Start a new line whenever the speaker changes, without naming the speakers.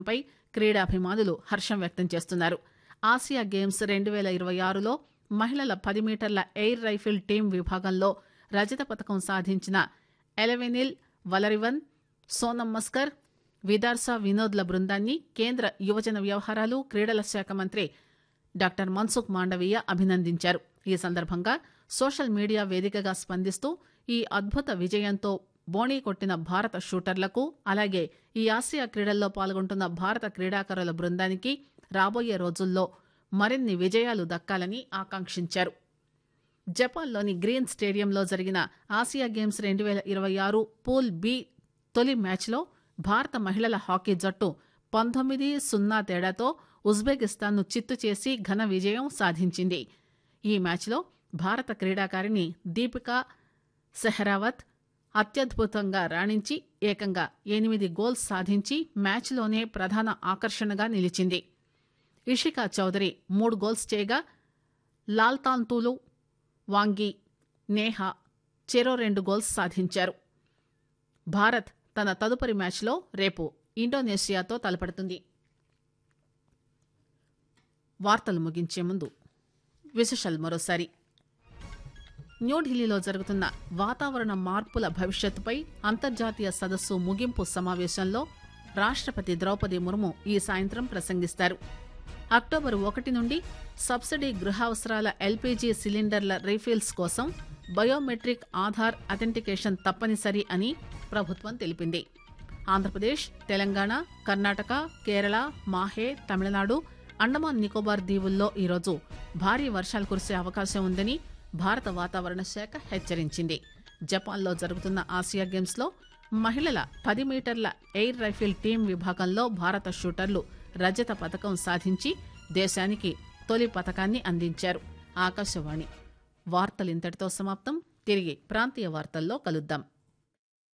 పై క్రీడాభిమానులు హర్షం వ్యక్తం చేస్తున్నారు ఆసియా గేమ్స్ రెండు పేల ఇరవై ఆరులో మహిళల పది మీటర్ల ఎయిర్ రైఫిల్ టీం విభాగంలో రజత పథకం సాధించిన ఎలవెనిల్ వలరివన్ సోనం మస్కర్ విదార్సా వినోద్ల బృందాన్ని కేంద్ర యువజన వ్యవహారాలు క్రీడల శాఖ మంత్రి డాక్టర్ మన్సుఖ్ మాండవీయ అభినందించారు ఈ సందర్భంగా సోషల్ మీడియా వేదికగా స్పందిస్తూ ఈ అద్భుత విజయంతో బోణీ కొట్టిన భారత షూటర్లకు అలాగే ఈ ఆసియా క్రీడల్లో పాల్గొంటున్న భారత క్రీడాకారుల బృందానికి రాబోయే రోజుల్లో మరిన్ని విజయాలు దక్కాలని ఆకాంక్షించారు జపాన్లోని గ్రీన్ స్టేడియంలో జరిగిన ఆసియా గేమ్స్ రెండు వేల ఇరవై ఆరు పూల్ బి తొలి మ్యాచ్లో భారత మహిళల హాకీ జట్టు పంతొమ్మిది సున్నా తేడాతో ఉజ్బెకిస్తాన్ను చిత్తు చేసి ఘన విజయం సాధించింది ఈ మ్యాచ్లో భారత క్రీడాకారిణి దీపికా సెహరావత్ అత్యద్భుతంగా రాణించి ఏకంగా ఎనిమిది గోల్స్ సాధించి మ్యాచ్లోనే ప్రధాన ఆకర్షణగా నిలిచింది ఇషికా చౌదరి మూడు గోల్స్ చేయగా లాల్తాంతూలు వాంగి నేహా చెరో రెండు గోల్స్ సాధించారు భారత్ తన తదుపరి మ్యాచ్లో రేపు ఇండోనేషియాతో తలపడుతుంది వార్తలు ముగించే ముందు విశేషాలు మరోసారి న్యూఢిల్లీలో జరుగుతున్న వాతావరణ మార్పుల భవిష్యత్తుపై అంతర్జాతీయ సదస్సు ముగింపు సమావేశంలో రాష్టపతి ద్రౌపది ముర్ము ఈ సాయంత్రం ప్రసంగిస్తారు అక్టోబర్ ఒకటి నుండి సబ్సిడీ గృహావసరాల ఎల్పీజీ సిలిండర్ల రీఫిల్స్ కోసం బయోమెట్రిక్ ఆధార్ అథెంటికేషన్ తప్పనిసరి అని ప్రభుత్వం తెలిపింది ఆంధ్రప్రదేశ్ తెలంగాణ కర్ణాటక కేరళ మాహే తమిళనాడు అండమాన్ నికోబార్ దీవుల్లో ఈరోజు భారీ వర్షాలు కురిసే అవకాశం ఉందని భారత వాతావరణ శాఖ హెచ్చరించింది జపాన్లో జరుగుతున్న ఆసియా గేమ్స్లో మహిళల పది మీటర్ల ఎయిర్ రైఫిల్ టీం విభాగంలో భారత షూటర్లు రజత పథకం సాధించి దేశానికి తొలి పథకాన్ని అందించారు ఆకాశవాణి వార్తలు ఇంతటితో సమాప్తం తిరిగి ప్రాంతీయ వార్తల్లో కలుద్దాం